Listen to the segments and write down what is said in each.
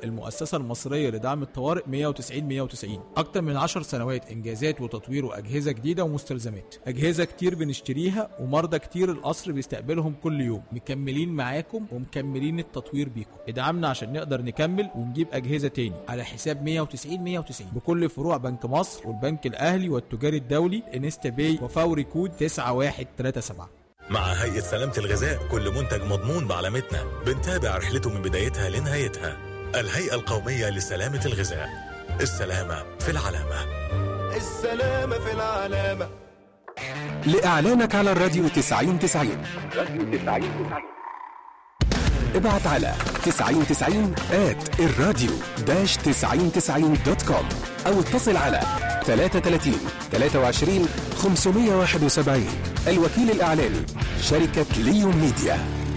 المؤسسة المصرية لدعم الطوارئ 190 190 أكتر من 10 سنوات إنجازات وتطوير وأجهزة جديدة ومستلزمات أجهزة كتير بنشتريها ومرضى كتير القصر بيستقبلهم كل يوم مكملين معاكم ومكملين التطوير بيكم ادعمنا عشان نقدر نكمل ونجيب أجهزة تاني على حساب 190 190 بكل فروع بنك مصر والبنك الأهلي والتجاري الدولي انستا باي وفوري كود 9137 مع هيئة سلامة الغذاء كل منتج مضمون بعلامتنا بنتابع رحلته من بدايتها لنهايتها الهيئة القومية لسلامة الغذاء السلامة في العلامة السلامة في العلامة لإعلانك على الراديو 90 90 ابعت على 9090 at الراديو داش 9090 دوت كوم أو اتصل على 33 23 571 الوكيل الإعلاني شركة ليون ميديا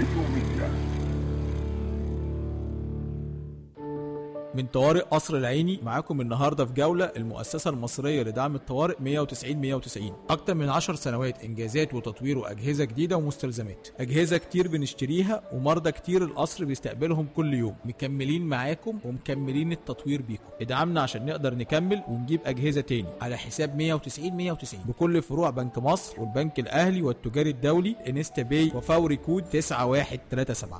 من طوارئ قصر العيني معاكم النهارده في جوله المؤسسه المصريه لدعم الطوارئ 190 190 اكتر من 10 سنوات انجازات وتطوير واجهزه جديده ومستلزمات اجهزه كتير بنشتريها ومرضى كتير القصر بيستقبلهم كل يوم مكملين معاكم ومكملين التطوير بيكم ادعمنا عشان نقدر نكمل ونجيب اجهزه تاني على حساب 190 190 بكل فروع بنك مصر والبنك الاهلي والتجاري الدولي انستا باي وفوري كود 9137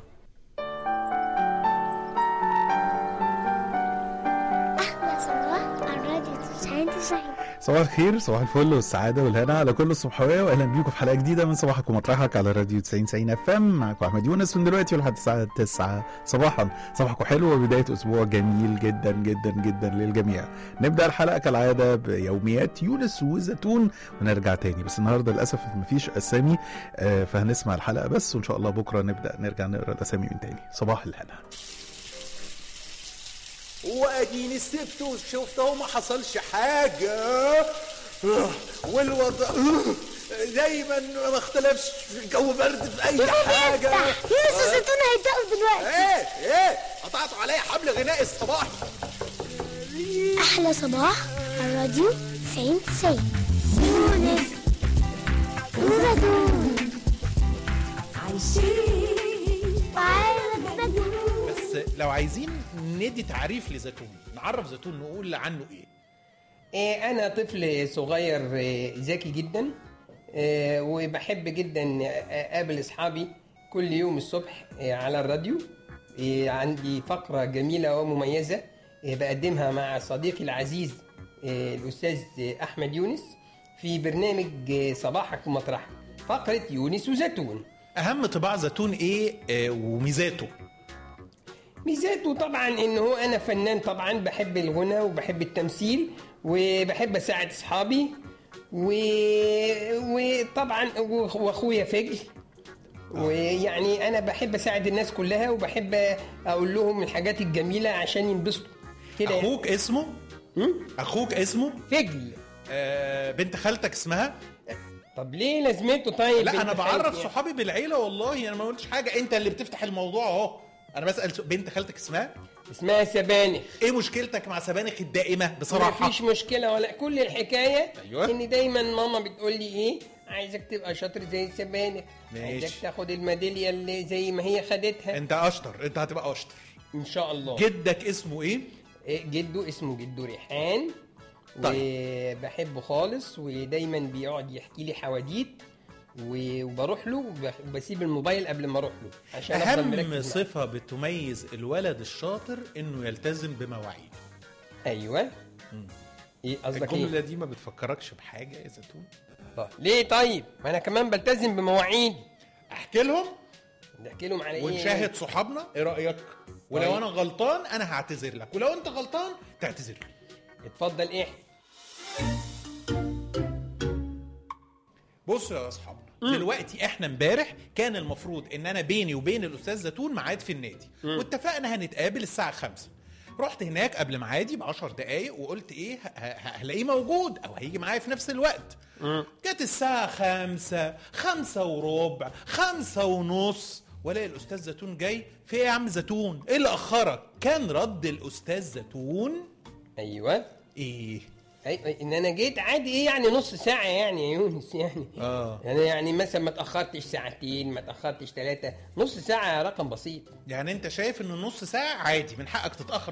أحلى صباح على الراديو 90 90 صباح الخير صباح الفل والسعادة والهنا على كل الصبحوية وأهلا بيكم في حلقة جديدة من صباحك ومطرحك على راديو 90 90 اف ام معاكم أحمد يونس من دلوقتي لحد الساعة 9 صباحا صباحكم حلو وبداية أسبوع جميل جدا جدا جدا للجميع نبدأ الحلقة كالعادة بيوميات يونس وزيتون ونرجع تاني بس النهاردة للأسف مفيش أسامي آه، فهنسمع الحلقة بس وإن شاء الله بكرة نبدأ نرجع نقرأ الأسامي من تاني صباح الهنا واديني سبته وشفته ما حصلش حاجة والوضع دايما ما اختلفش في الجو برد في اي حاجة يونس وزيتون هيبدأوا دلوقتي ايه ايه قطعتوا عليا حبل غنائي الصباحي أحلى صباح على الراديو 90 90 يونس وزيتون عايشين في عالم مجنون بس لو عايزين ندي تعريف لزيتون نعرف زيتون نقول عنه ايه إيه، أنا طفل صغير إيه، ذكي جدا إيه، وبحب جدا أقابل أصحابي كل يوم الصبح إيه، على الراديو إيه، عندي فقرة جميلة ومميزة إيه، بقدمها مع صديقي العزيز إيه، الأستاذ أحمد يونس في برنامج إيه، صباحك ومطرحك فقرة يونس وزيتون اهم طباع زيتون ايه آه وميزاته ميزاته طبعا ان هو انا فنان طبعا بحب الغنى وبحب التمثيل وبحب اساعد اصحابي و... وطبعا و- واخويا فجل ويعني انا بحب اساعد الناس كلها وبحب اقول لهم الحاجات الجميله عشان ينبسطوا كده يعني. اخوك اسمه اخوك اسمه فجل آه بنت خالتك اسمها طب ليه لازمته طيب لا بنت انا بعرف خالتي؟ صحابي بالعيله والله انا ما قلتش حاجه انت اللي بتفتح الموضوع اهو انا بسال سو- بنت خالتك اسمها اسمها سبانخ ايه مشكلتك مع سبانخ الدائمه بصراحه مفيش مشكله ولا كل الحكايه أيوة. ان دايما ماما بتقول لي ايه عايزك تبقى شاطر زي السبانخ ماشي. عايزك تاخد الميداليه اللي زي ما هي خدتها انت اشطر انت هتبقى اشطر ان شاء الله جدك اسمه ايه إيه، جده اسمه جدو ريحان طيب. وبحبه خالص ودايما بيقعد يحكي لي حواديت و- وبروح له وب- وبسيب الموبايل قبل ما اروح له عشان افضل مركز اهم معاه. صفه بتميز الولد الشاطر انه يلتزم بمواعيده ايوه ايه قصدك ايه الجمله دي ما بتفكركش بحاجه يا زيتون طيب. ليه طيب ما انا كمان بلتزم بمواعيدي احكي لهم نحكي لهم على ايه ونشاهد صحابنا ايه رايك ولو طيب. انا غلطان انا هعتذر لك ولو انت غلطان تعتذر لي اتفضل ايه بصوا يا اصحابنا دلوقتي احنا امبارح كان المفروض ان انا بيني وبين الاستاذ زيتون ميعاد في النادي واتفقنا هنتقابل الساعه 5 رحت هناك قبل ميعادي ب 10 دقايق وقلت ايه ه- ه- هلاقيه موجود او هيجي معايا في نفس الوقت جت الساعه 5 5 وربع 5 ونص والاقي الاستاذ زيتون جاي في ايه يا عم زيتون ايه اللي اخرك كان رد الاستاذ زيتون ايوه ايه أي أي، ان انا جيت عادي ايه يعني نص ساعه يعني يا يونس يعني اه يعني يعني مثلا ما تاخرتش ساعتين ما تاخرتش ثلاثه نص ساعه رقم بسيط يعني انت شايف ان نص ساعه عادي من حقك تتاخر